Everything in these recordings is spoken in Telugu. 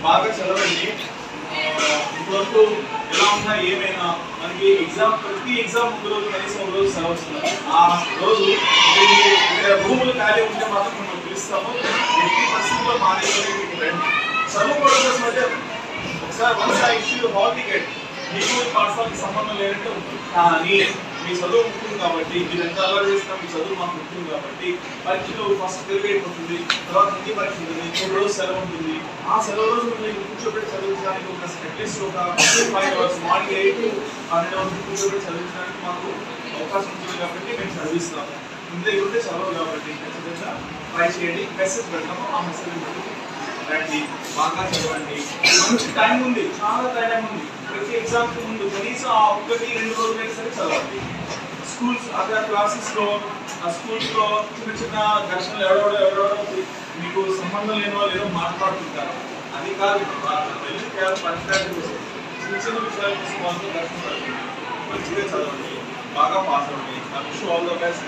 బాగా చదవండి ఆ, ఇంతవరకు ఎలా ఉన్నా ఏమైనా మనకి ఎగ్జామ్ ప్రతి ఎగ్జామ్ ముందు రోజు కనీసం ఒక రోజు సెలవు వస్తుంది ఆ రోజు మీరు ఇక్కడ రూములు ఖాళీ ఉంటే మాత్రం మనం పిలుస్తాము ఎట్టి పరిస్థితుల్లో మానేసి రండి చదువుకోవడం కోసం అయితే ఒకసారి వన్స్ ఆ ఇష్యూ హాల్ టికెట్ మీకు పాఠశాలకి సంబంధం లేదంటే ఉంటుంది కానీ మీ చదువు ముఖ్యం కాబట్టి మీరు ఎంత అలవాటు చేసినా మీ చదువు మాకు ముఖ్యం కాబట్టి పరీక్షలు ఫస్ట్ తెలుగు అయిపోతుంది తర్వాత హిందీ పరీక్ష ఉంటుంది మూడు రోజు సెలవు ఉంటుంది ఆ సెలవు రోజు మీరు కూర్చోబెట్టి చదివించడానికి ఒక అట్లీస్ట్ ఒక ఫైవ్ అవర్స్ మార్నింగ్ ఎయిట్ పన్నెండు వరకు కూర్చోబెట్టి చదివించడానికి మాకు అవకాశం ఉంటుంది కాబట్టి మేము చదివిస్తాము ఇంటి దగ్గర ఉంటే చదవదు కాబట్టి ఖచ్చితంగా ట్రై చేయండి మెసేజ్ పెడతాము ఆ మెసేజ్ రండి బాగా చదవండి మంచి టైం ఉంది చాలా టైం ఉంది ప్రతి ఎగ్జామ్ కి ముందు కనీసం ఆ ఒకటి రెండు రోజులైనా సరే చదవండి స్కూల్స్ అక్కడ క్లాసెస్ లో ఆ స్కూల్స్ లో చిన్న చిన్న ఘర్షణలు ఎవడెవడో ఎవడెవడో మీకు సంబంధం లేని వాళ్ళు ఏదో మాట్లాడుతుంటారు అది కాదు వెళ్ళి కేవలం పరిష్కారం కోసం చిన్న చిన్న విషయాల కోసం వాళ్ళతో ఘర్షణ పడుతుంది మంచిగా చదవండి బాగా పాస్ అవ్వండి I wish all the best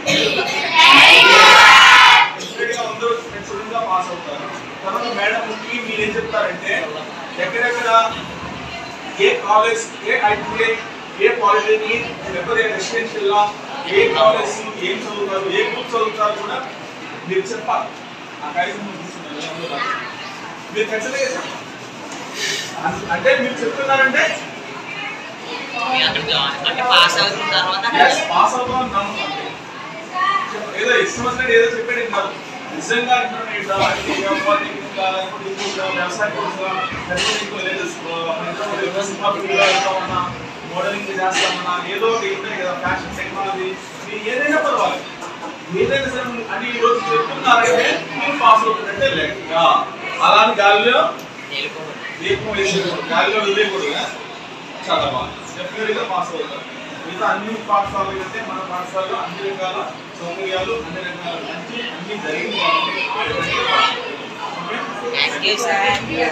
గా అందరూ ఎక్సలెంట్ గా పాస్ అవుతారు తర్వాత మేడం ముఖ్యంగా మీరు ఏం చెప్తారంటే ఎక్కడెక్కడ ఏ కాలేజ్ ఏ ఐటీఐ ఏ పాలిటెక్నిక్ లేకపోతే రెసిడెన్షియల్ లా ఏ కాలేజ్ ఏం చదువుతారు ఏ గ్రూప్ చదువుతారు కూడా మీరు చెప్పాలి ఆ కాగితం తీసుకున్నారు ఎవరో కాదు. మీరు ఖచ్చితంగా చెప్పాలి. అన్- అంటే మీరు చెప్తున్నారంటే మీ అక్కడ జాయిన్ అంటే పాస్ అవుతున్న తర్వాత yes, పాస్ అవుతాం అని నమ్మకం అంతే. ఏదో ఇష్టం వచ్చినట్టు ఏదో చెప్పాడు కాదు నిజంగా ఇంటర్మీడియట్ అంటే వ్యాపారికంగా లేకపోతే ఇంకొక వ్యవసాయ కోర్సుగా లేకపోతే ఇంకో లేదు సినిమా ఫీల్డ్లో వెళ్తామన్నా మోడలింగ్ చేస్తామన్నా ఏదో ఒకటి ఉంటాయి కదా ఫ్యాషన్ టెక్నాలజీ మీరు ఏదైనా పర్వాలేదు ఏదైనా సరే అంటే ఈ రోజు చెప్తున్నారంటే మీరు పాస్ అవుతుందంటే లెక్క అలాంటి గాలిలో తెలుసుకోవాలి దీపం వేసేది గాలిలో వదిలేయకూడదు చదవాలి డెఫినెట్గా పాస్ అవుతారు మిగతా అన్ని పాఠశాలల కంటే మన పాఠశాలలో అన్ని రకాల సౌకర్యాలు అన్ని రకాల మంచి అన్ని జరిగింది కాబట్టి థ్యాంక్ యూ సార్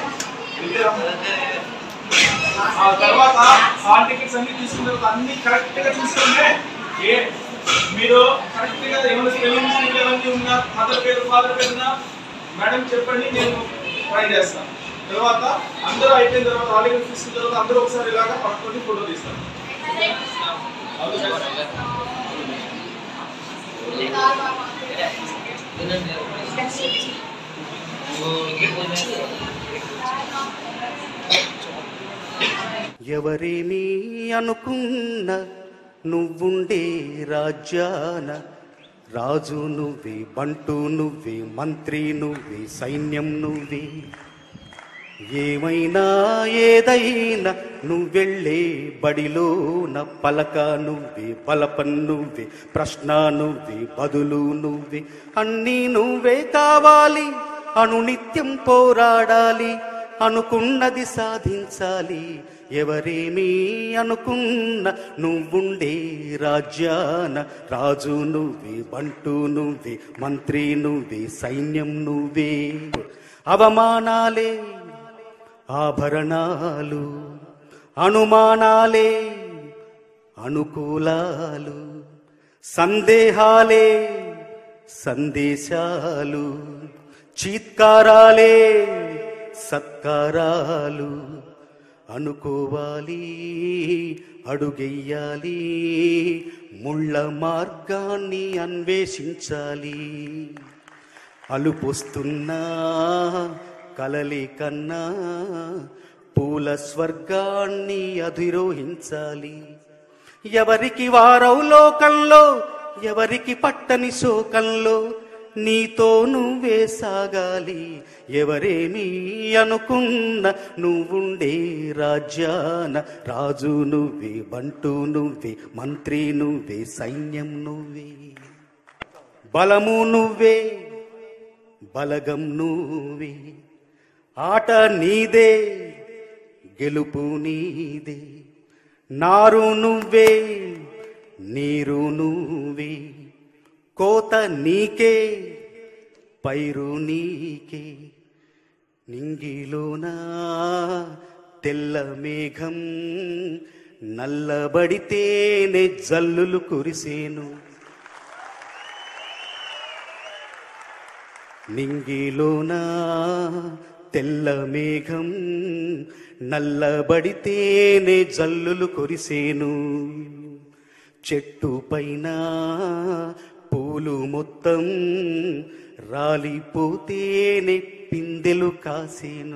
ఆ తర్వాత హాల్ టికెట్స్ అన్ని తీసుకున్న తర్వాత అన్ని కరెక్ట్ గా చూసుకుంటే ఏ మీరు కరెక్ట్ గా ఏమైనా స్పెల్లింగ్ మిస్టేక్ ఏమైనా ఉన్నా మదర్ పేరు ఫాదర్ పేరు ఉన్నా మేడం చెప్పండి నేను ట్రై చేస్తాను తర్వాత అందరూ అయిపోయిన తర్వాత హాల్ టికెట్ తీసుకున్న తర్వాత అందరూ ఒకసారి ఇలాగా పట్టుకొని ఫోటో తీస్తాను All the best. ఎవరేమీ అనుకున్న నువ్వుండే రాజ్యాన రాజు నువ్వే బంటు నువ్వే మంత్రి నువ్వే సైన్యం నువ్వే ఏమైనా ఏదైనా నువ్వెళ్ళే బడిలోన పలక నువ్వే బలపం నువ్వే ప్రశ్న నువ్వే బదులు నువ్వే అన్నీ నువ్వే కావాలి అనునిత్యం పోరాడాలి అనుకున్నది సాధించాలి ఎవరేమీ అనుకున్న నువ్వుండే రాజ్యాన రాజు నువ్వే బంటు నువ్వే మంత్రి నువ్వే సైన్యం నువ్వే అవమానాలే ఆభరణాలు అనుమానాలే అనుకూలాలు సందేహాలే సందేశాలు చీత్కారాలే సత్కారాలు అనుకోవాలి అడుగెయ్యాలి ముళ్ళ మార్గాన్ని అన్వేషించాలి అలుపొస్తున్నా కలలి కన్నా పూల స్వర్గాన్ని అధిరోహించాలి ఎవరికి వారవు లోకంలో ఎవరికి పట్టని శోకంలో నీతో నువ్వే సాగాలి ఎవరేమీ అనుకున్న నువ్వుండే రాజ్యాన రాజు నువ్వే బంటు నువ్వే మంత్రి నువ్వే సైన్యం నువ్వే బలము నువ్వే బలగం నువ్వే ఆట నీదే గెలుపు నీదే నారు నువ్వే నీరు నువ్వే కోత నీకే పైరు నీకే నింగిలోనా తెల్ల మేఘం నల్లబడితేనే జల్లులు కురిసేను నింగిలోన తెల్ల మేఘం నల్లబడితేనే జల్లులు కురిసేను చెట్టు పైన పూలు మొత్తం రాలిపోతేనే పిందెలు కాసేను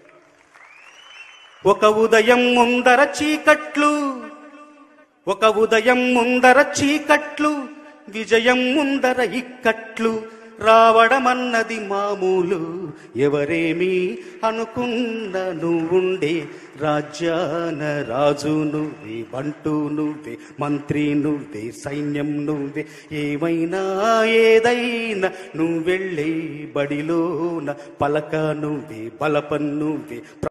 ఒక ఉదయం ముందర చీకట్లు ఒక ఉదయం ముందర చీకట్లు విజయం ముందర ఇక్కట్లు రావడమన్నది మామూలు ఎవరేమి అనుకున్న నువ్వుండే రాజ్యాన రాజు నువ్వే బంటు నువ్వే మంత్రి నువ్వే సైన్యం నువ్వే ఏమైనా ఏదైనా నువ్వెళ్ళే బడిలోన పలక నువ్వే బలపన్ నువ్వే